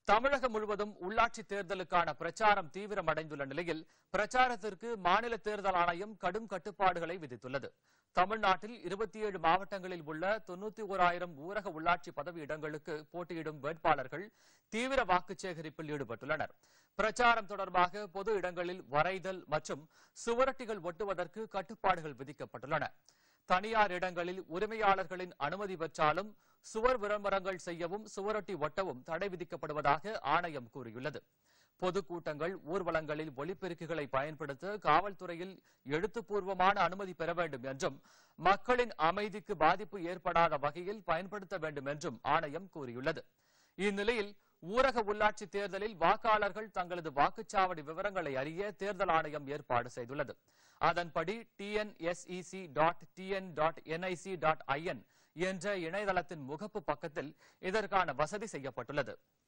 தமிழகம் முழுவதும் உள்ளாட்சி தேர்தலுக்கான பிரச்சாரம் தீவிரமடைந்துள்ள நிலையில் பிரச்சாரத்திற்கு மாநில தேர்தல் ஆணையம் கடும் கட்டுப்பாடுகளை விதித்துள்ளது தமிழ்நாட்டில் இருபத்தி ஏழு மாவட்டங்களில் உள்ள தொண்ணூத்தி ஓராயிரம் ஊரக உள்ளாட்சி பதவி இடங்களுக்கு போட்டியிடும் வேட்பாளர்கள் தீவிர வாக்குச் சேகரிப்பில் ஈடுபட்டுள்ளனர் பிரச்சாரம் தொடர்பாக பொது இடங்களில் வரைதல் மற்றும் சுவரொட்டிகள் ஒட்டுவதற்கு கட்டுப்பாடுகள் விதிக்கப்பட்டுள்ளன தனியார் இடங்களில் உரிமையாளர்களின் அனுமதி பெற்றாலும் சுவர் விளம்பரங்கள் செய்யவும் சுவரொட்டி ஒட்டவும் தடை விதிக்கப்படுவதாக ஆணையம் கூறியுள்ளது பொதுக்கூட்டங்கள் ஊர்வலங்களில் ஒலிபெருக்குகளை பயன்படுத்த காவல்துறையில் எழுத்துப்பூர்வமான அனுமதி பெற வேண்டும் என்றும் மக்களின் அமைதிக்கு பாதிப்பு ஏற்படாத வகையில் பயன்படுத்த வேண்டும் என்றும் ஆணையம் கூறியுள்ளது இந்நிலையில் ஊரக உள்ளாட்சி தேர்தலில் வாக்காளர்கள் தங்களது வாக்குச்சாவடி விவரங்களை அறிய தேர்தல் ஆணையம் ஏற்பாடு செய்துள்ளது அதன்படி TNSEC dot TN dot NIC dot IN என்ற இணையதளத்தின் முகப்பு பக்கத்தில் இதற்கான வசதி செய்யப்பட்டுள்ளது